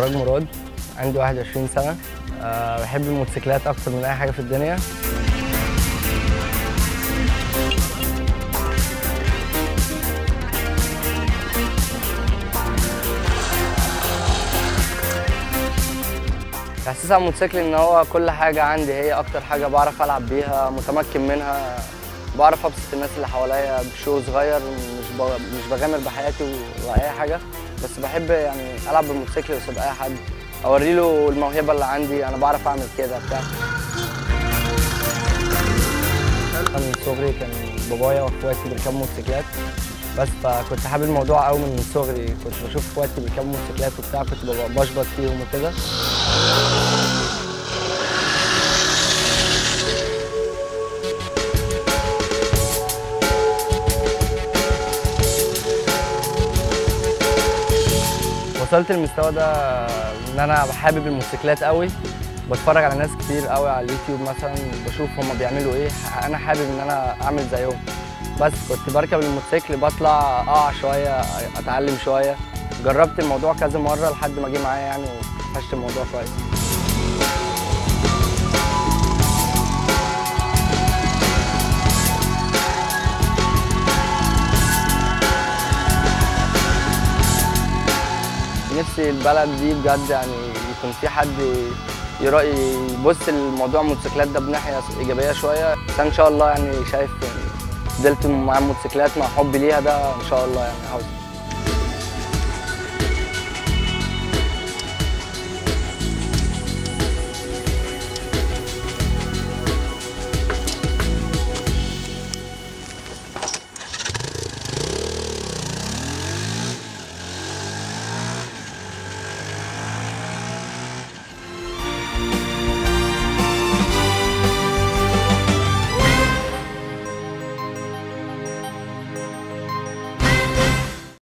فراج مراد عندي 21 سنة أه بحب الموتوسيكلات أكتر من أي حاجة في الدنيا احساس على الموتوسيكل ان هو كل حاجه عندي هي اكتر حاجه بعرف العب بيها متمكن منها بعرف ابسط الناس اللي حواليا بشو صغير مش ب... مش بغامر بحياتي ولا اي حاجه بس بحب يعني العب بالموتوسيكل قصاد اي حد اوري له الموهبه اللي عندي انا بعرف اعمل كده بتاع من صغري كان بابايا واخواتي بيركبوا موتوسيكلات بس فكنت حابب الموضوع قوي من صغري كنت بشوف اخواتي بيركبوا موتوسيكلات وبتاع كنت ببقى بشبط فيهم وكده وصلت للمستوى ده ان انا حابب الموتوسيكلات قوي بتفرج على ناس كتير قوي على اليوتيوب مثلا بشوف هما بيعملوا ايه انا حابب ان انا اعمل زيهم بس كنت بركب الموتوسيكل بطلع اقع شويه اتعلم شويه جربت الموضوع كذا مره لحد ما جه معايا يعني وفشت الموضوع كويس نفسي البلد دي بجد يعني يكون في حد يرأي يبص لموضوع الموتوسيكلات ده بناحيه ايجابيه شويه بس ان شاء الله يعني شايف يعني فضلت مع الموتوسيكلات مع حبي ليها ده ان شاء الله يعني عاوز